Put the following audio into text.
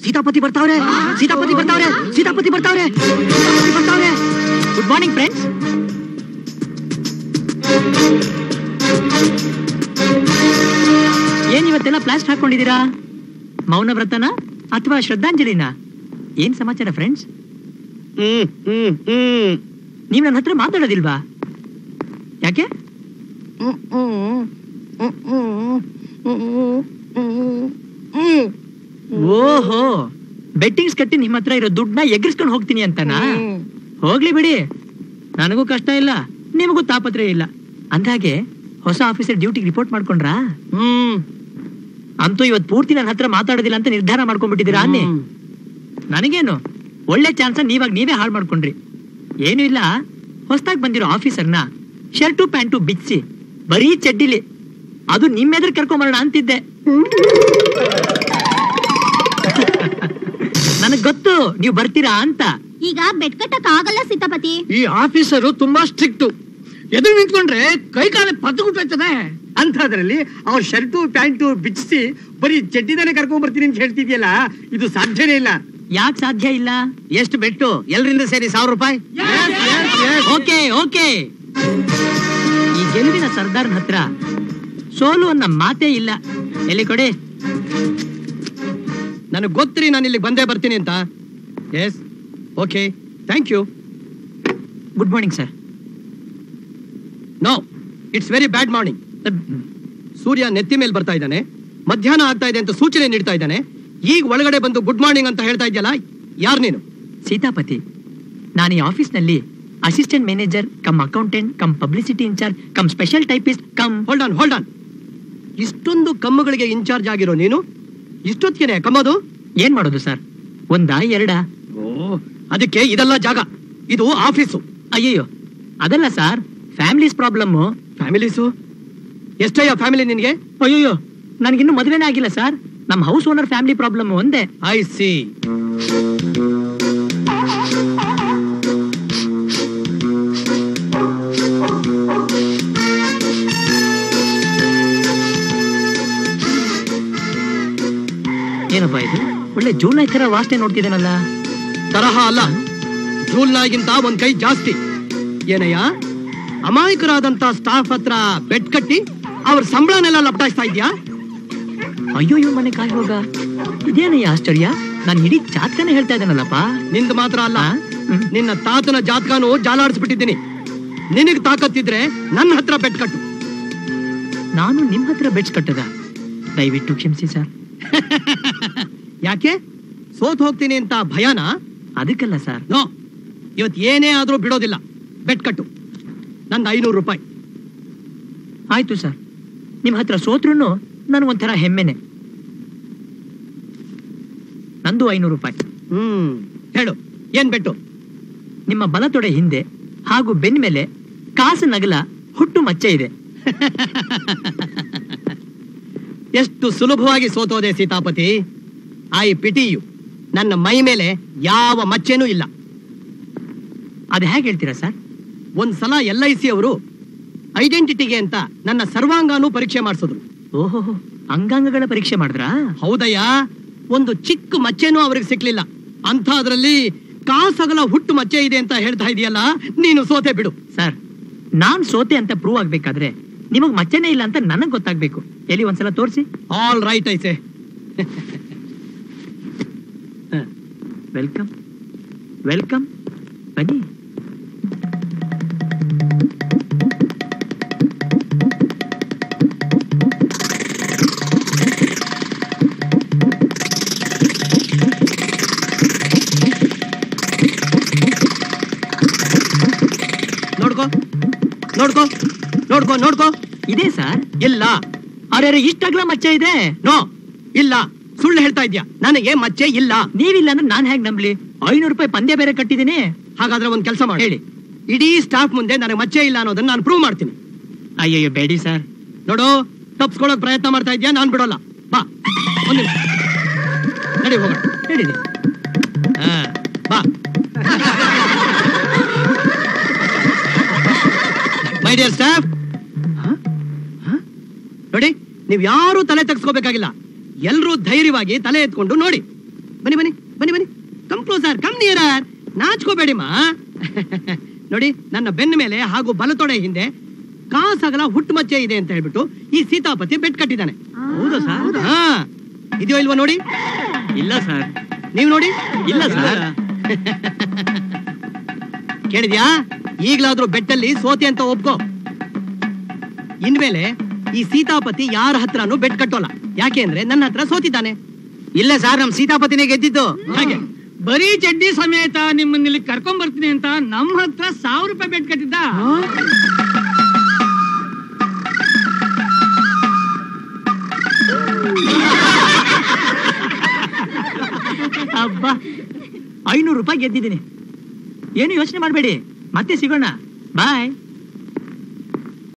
ಸೀತಾಪತಿ ಬರ್ತಾವ್ರೆ ಸೀತಾಪತಿ ಬರ್ತಾವ್ರೆ ಸೀತಾಪತಿ ಬರ್ತಾವ್ರೆ ಸೀತಾಪತಿ ಬರ್ತಾವ್ರೆ ಗುಡ್ ಮಾರ್ನಿಂಗ್ ಫ್ರೆಂಡ್ಸ್ ಏನ್ ಇವತ್ತೆಲ್ಲ ಪ್ಲಾಸ್ಟ್ ಹಾಕೊಂಡಿದ್ದೀರಾ ಮೌನ ವ್ರತನ ಅಥವಾ ಶ್ರದ್ಧಾಂಜಲಿನ ಏನ್ ಸಮಾಚಾರ ಫ್ರೆಂಡ್ಸ್ ಹ್ಮ್ ಹ್ಮ್ ಹ್ಮ್ ನೀವ್ ನನ್ನ ಹತ್ರ ಮಾತಾಡೋದಿಲ್ವಾ ಯಾಕೆ ಓಹೋ ಬೆಟ್ಟಿಂಗ್ಸ್ ಕಟ್ಟಿ ನಿಮ್ ಹತ್ರ ಇರೋ ದುಡ್ಡನ್ನ ಎಗರಿಸ್ಕೊಂಡು ಹೋಗ್ತೀನಿ ಅಂತನಾ ಹೋಗ್ಲಿ ಬಿಡಿ ನನಗೂ ಕಷ್ಟ ಇಲ್ಲ ನಿಮಗೂ ತಾಪತ್ರಯ ಇಲ್ಲ ಅಂದಾಗೆ ಹೊಸ ಆಫೀಸರ್ ಡ್ಯೂಟಿಗೆ ರಿಪೋರ್ಟ್ ಮಾಡ್ಕೊಂಡ್ರಾ ಹ್ಮ್ ಅಂತೂ ಇವತ್ ಪೂರ್ತಿ ನನ್ನ ಹತ್ರ ಮಾತಾಡೋದಿಲ್ಲ ಅಂತ ನಿರ್ಧಾರ ಮಾಡ್ಕೊಂಡ್ಬಿಟ್ಟಿದ್ದೀರಾ ಅನ್ನಿ ನನಗೇನು ಒಳ್ಳೆ ಚಾನ್ಸ್ ನೀವಾಗ ನೀವೇ ಹಾಳು ಮಾಡ್ಕೊಂಡ್ರಿ ಏನು ಇಲ್ಲ ಹೊಸದಾಗಿ ಬಂದಿರೋ ಆಫೀಸರ್ನ ಶರ್ಟು ಪ್ಯಾಂಟು ಬಿಚ್ಚಿ ಬರೀ ಚಡ್ಡಿಲಿ ಅದು ನಿಮ್ಮೆದ್ರ ಕರ್ಕೊಂಬರೋಣ ಅಂತಿದ್ದೆ ನನಗ್ ಗೊತ್ತು ನೀವು ಬರ್ತೀರಾ ಅಂತ ಈಗ ಬೆಟ್ ಕಟ್ಟಕ್ ಆಗಲ್ಲ ಸೀತಾಪತಿ ಈ ಆಫೀಸರು ತುಂಬಾ ಸ್ಟ್ರಿಕ್ಟ್ ಎದುರು ನಿಂತ್ಕೊಂಡ್ರೆ ಕೈ ಕಾಲ ಪತ್ತುಗುಟ್ಟೋಯ್ತದೆ ಅಂಥದ್ರಲ್ಲಿ ಅವ್ರ ಶರ್ಟು ಪ್ಯಾಂಟು ಬಿಚ್ಚಿಸಿ ಬರೀ ಚಡ್ಡಿದಾನೆ ಕರ್ಕೊಂಡ್ ಬರ್ತೀನಿ ಅಂತ ಹೇಳ್ತಿದ್ಯಲ್ಲ ಇದು ಸಾಧ್ಯನೇ ಇಲ್ಲ ಯಾಕೆ ಸಾಧ್ಯ ಇಲ್ಲ ಎಷ್ಟು ಬೆಟ್ಟು ಎಲ್ರಿಂದ ಸೇರಿ ಸಾವಿರ ರೂಪಾಯಿ ಓಕೆ ಓಕೆ ಈ ಗೆಲುವಿನ ಸರ್ದಾರ್ನ ಹತ್ರ ಸೋಲು ಅನ್ನೋ ಮಾತೇ ಇಲ್ಲ ಎಲ್ಲಿ ಕೊಡಿ ನನಗೆ ಗೊತ್ತ್ರಿ ನಾನು ಇಲ್ಲಿ ಬಂದೇ ಬರ್ತೀನಿ ಅಂತ yes okay thank you good morning sir no it's very bad morning ಸೂರ್ಯ ನೆತ್ತಿ ಮೇಲೆ ಬರ್ತಾ ಇದ್ದಾನೆ ಮಧ್ಯಾಹ್ನ ಆಗ್ತಾ ಇದೆ ಅಂತ ಸೂಚನೆ ನೀಡ್ತಾ ಇದ್ದಾನೆ ಈಗ ಒಳಗಡೆ ಬಂದು ಗುಡ್ ಮಾರ್ನಿಂಗ್ ಅಂತ ಹೇಳ್ತಾ ಇದೆಯಲ್ಲ ಯಾರು ನೀನು ಸೀತಾಪತಿ ನಾನು ಈ ಆಫೀಸ್ನಲ್ಲಿ assistant manager cum accountant cum publicity incharge cum special typist cum hold on hold on ಇಷ್ಟೊಂದು ಕಮ್ಮಗಳಿಗೆ ಇನ್ಚಾರ್ಜ್ ಆಗಿರೋ ನೀನು ಇಷ್ಟೊತ್ತಿಗೆ ಕಮ್ಮದು ಏನ್ ಮಾಡೋದು ಸರ್ ಒಂದಾ ಎರಡಾ ಓ ಅದಕ್ಕೆ ಇದೆಲ್ಲ ಜಾಗ ಇದು ಆಫೀಸು ಅಯ್ಯಯ್ಯೋ ಅದಲ್ಲ ಸರ್ ಫ್ಯಾಮಿಲೀಸ್ ಪ್ರಾಬ್ಲಮ್ಮು ಫ್ಯಾಮಿಲೀಸು ಎಷ್ಟಯ್ಯ ಫ್ಯಾಮಿಲಿ ನಿನ್ಗೆ ಅಯ್ಯಯ್ಯೋ ನನಗಿನ್ನೂ ಮದುವೆನೇ ಆಗಿಲ್ಲ ಸರ್ ನಮ್ಮ ಹೌಸ್ ಓನರ್ ಫ್ಯಾಮಿಲಿ ಪ್ರಾಬ್ಲಮ್ ಒಂದೇ ಐ ಸಿ ಏನಪ್ಪಾ ಇದು ಒಳ್ಳೆ ಜೂನ್ ತರ ವಾಸನೆ ನೋಡ್ತಿದ್ದೇನಲ್ಲ ತರಹ ಅಲ್ಲ ಜೂಲ್ನಾಗಿಂತ ಒಂದ್ ಕೈ ಜಾಸ್ತಿ ಏನಯ್ಯ ಅಮಾಯಕರಾದಂತ ಸ್ಟಾಫ್ ಹತ್ರ ಬೆಡ್ ಕಟ್ಟಿ ಅವ್ರ ಸಂಬಳನೆಲ್ಲ ಲಪಟಾಯಿಸ್ತಾ ಇದ್ಯಾ ಅಯ್ಯೋ ಮನೆ ಕಾಯಿ ಹೋಗ ಇದೇನಯ್ಯ ಆಶ್ಚರ್ಯ ನಾನು ಇಡೀ ಜಾತಕನೇ ಹೇಳ್ತಾ ಇದ್ದೇನಲ್ಲಪ್ಪ ನಿಂದು ಮಾತ್ರ ಅಲ್ಲ ಆ? ಹ್ಮ್. ನಿನ್ನ ತಾತನ ಜಾತಕನು ಜಾಲಾಡಿಸ್ಬಿಟ್ಟಿದ್ದೀನಿ ನಿನಗ್ ತಾಕತ್ತಿದ್ರೆ ನನ್ನ ಹತ್ರ ಬೆಡ್ ಕಟ್ಟು ನಾನು ನಿಮ್ ಹತ್ರ ಬೆಡ್ಸ್ ಕಟ್ಟದ ದಯವಿಟ್ಟು ಕ್ಷಮಿಸಿ ಸರ್ ಯಾಕೆ ಸೋತ್ ಹೋಗ್ತೀನಿ ಅಂತ ಭಯನಾ ಅದಕ್ಕಲ್ಲ ಸರ್ ನೋ ಇವತ್ ಏನೇ ಆದ್ರೂ ಬಿಡೋದಿಲ್ಲ ಬೆಡ್ ಕಟ್ಟು ನಂದು ಐನೂರು ರೂಪಾಯಿ ಆಯ್ತು ಸರ್ ನಿಮ್ ಹತ್ರ ಸೋತ್ರುನು ನನಗೊಂಥರ ಹೆಮ್ಮೆನೆ ನಂದು ಐನೂರು ರೂಪಾಯಿ ಹ್ಮ್ ಹೇಳು ಏನ್ ಬೆಟ್ಟು ನಿಮ್ಮ ಬಲತೊಡೆ ಹಿಂದೆ ಹಾಗೂ ಬೆನ್ ಮೇಲೆ ಕಾಸು ನಗಲ ಹುಟ್ಟು ಮಚ್ಚೆ ಇದೆ ಎಷ್ಟು ಸುಲಭವಾಗಿ ಸೋತೋದೆ ಸೀತಾಪತಿ ಐ ಪಿಟಿಯು ನನ್ನ ಮೈ ಮೇಲೆ ಯಾವ ಮಚ್ಚೆನೂ ಇಲ್ಲ ಅದು ಹೇಗೆ ಹೇಳ್ತೀರಾ ಸರ್ ಒಂದ್ಸಲ ಎಲ್ ಐ ಸಿ ಅವರು ಐಡೆಂಟಿಟಿಗೆ ಅಂತ ನನ್ನ ಸರ್ವಾಂಗಾನು ಪರೀಕ್ಷೆ ಮಾಡಿಸಿದ್ರು ಓಹೋ ಅಂಗಾಂಗಗಳ ಪರೀಕ್ಷೆ ಮಾಡಿದ್ರಾ ಹೌದಯ್ಯ ಒಂದು ಚಿಕ್ಕ ಮಚ್ಚೆನೂ ಅವ್ರಿಗೆ ಸಿಕ್ಲಿಲ್ಲ ಅಂಥದ್ರಲ್ಲಿ ಕಾಸಗಲ ಹುಟ್ಟು ಮಚ್ಚೆ ಇದೆ ಅಂತ ಹೇಳ್ತಾ ಇದೆಯಲ್ಲ ನೀನು ಸೋತೆ ಬಿಡು ಸರ್ ನಾನ್ ಸೋತೆ ಅಂತ ಪ್ರೂವ್ ಆಗ್ಬೇಕಾದ್ರೆ ನಿಮಗ್ ಮಚ್ಚೆನೇ ಇಲ್ಲ ಅಂತ ನನಗ್ ಗೊತ್ತಾಗ್ಬೇಕು ಎಲ್ಲಿ ಒಂದ್ಸಲ ತೋರಿಸಿ ಆಲ್ ರೈಟ್ ಐಸೆ ವೆಲ್ಕಮ್ ವೆಲ್ಕಮ್ ಬನ್ನಿ ನೋಡ್ಕೋ ನೋಡ್ಕೋ ನೋಡ್ಕೋ ನೋಡ್ಕೋ ಇದೆ ಸರ್ ಇಲ್ಲ ಅರೆ ಇಷ್ಟಾಗ್ಲ ಮಚ್ಚೆ ಇದೆ ನೋ ಇಲ್ಲ ಸುಳ್ಳು ಹೇಳ್ತಾ ಇದ್ಯಾ ನನಗೆ ಮಚ್ಚೆ ಇಲ್ಲ ನೀವಿಲ್ಲ ಅಂದ್ರೆ ನಾನ್ ಹೇಗ್ ನಂಬ್ಲಿ ಐನೂರು ರೂಪಾಯಿ ಪಂದ್ಯ ಬೇರೆ ಕಟ್ಟಿದೀನಿ ಹಾಗಾದ್ರೆ ಒಂದ್ ಕೆಲಸ ಮಾಡಿ ಹೇಳಿ ಇಡೀ ಸ್ಟಾಫ್ ಮುಂದೆ ನನಗೆ ಮಚ್ಚೆ ಇಲ್ಲ ಅನ್ನೋದನ್ನ ನಾನು ಪ್ರೂವ್ ಮಾಡ್ತೀನಿ ಅಯ್ಯಯ್ಯೋ ಬೇಡಿ ಸರ್ ನೋಡು ತಪ್ಸ್ಕೊಳಕ್ ಪ್ರಯತ್ನ ಮಾಡ್ತಾ ಇದ್ಯಾ ನಾನ್ ಬಿಡೋಲ್ಲ ಬಾ ಒಂದ್ ನಿಮಿಷ ನಡಿ ಹೋಗೋಣ ಹೇಳಿದೆ ಹಾ, ಬಾ ಮೈ ಡಿಯರ್ ಸ್ಟಾಫ್ ನೋಡಿ ನೀವ್ ಯಾರು ತಲೆ ತೆಗ್ಸ್ಕೋಬೇಕಾಗಿಲ್ಲ ಎಲ್ರೂ ಧೈರ್ಯವಾಗಿ ತಲೆ ಎತ್ಕೊಂಡು ನೋಡಿ ಬನ್ನಿ ಬನ್ನಿ ಬನ್ನಿ ಬನ್ನಿ ಕಮ್ ಕ್ಲೋಸರ್ ಕಮ್ ನಿಯರರ್ ನಾಚ್ಕೋಬೇಡಿ ಮಾ ನೋಡಿ ನನ್ನ ಬೆನ್ನ ಮೇಲೆ ಹಾಗೂ ಬಲತೊಡೆ ಹಿಂದೆ ಕಾಸಗಲ ಹುಟ್ಟು ಮಚ್ಚೆ ಇದೆ ಅಂತ ಹೇಳ್ಬಿಟ್ಟು ಈ ಸೀತಾಪತಿ ಬೆಟ್ ಕಟ್ಟಿದ್ದಾನೆ ಹೌದಾ ಸರ್ ಹಾ ಇದೆಯೋ ಇಲ್ವಾ ನೋಡಿ ಇಲ್ಲ ಸರ್ ನೀವು ನೋಡಿ ಇಲ್ಲ ಸರ್ ಕೇಳಿದ್ಯಾ ಈಗ್ಲಾದ್ರೂ ಬೆಟ್ಟಲ್ಲಿ ಸೋತಿ ಅಂತ ಒಪ್ಕೋ ಇನ್ಮೇಲೆ ಈ ಸೀತಾಪತಿ ಯಾರ ಹತ್ರನೂ ಬೆಟ್ ಕಟ್ಟೋಲ್ಲ ಯಾಕೆ ಅಂದ್ರೆ ನನ್ನ ಹತ್ರ ಸೋತಿದ್ದಾನೆ ಇಲ್ಲ ಸರ್ ನಮ್ ಸೀತಾಪತಿನೇ ಗೆದ್ದಿದ್ದು ಹಾಗೆ ಬರೀ ಚಡ್ಡಿ ಸಮೇತ ನಿಮ್ಮನ್ನ ಇಲ್ಲಿ ಕರ್ಕೊಂಡ್ ಬರ್ತೀನಿ ಅಂತ ನಮ್ಮ ಹತ್ರ ಸಾವಿರ ರೂಪಾಯಿ ಬೆಟ್ ಕಟ್ಟಿದ್ದ ಅಬ್ಬಾ ಐನೂರು ರೂಪಾಯಿ ಗೆದ್ದಿದ್ದೀನಿ ಏನು ಯೋಚನೆ ಮಾಡಬೇಡಿ ಮತ್ತೆ ಸಿಗೋಣ ಬಾಯ್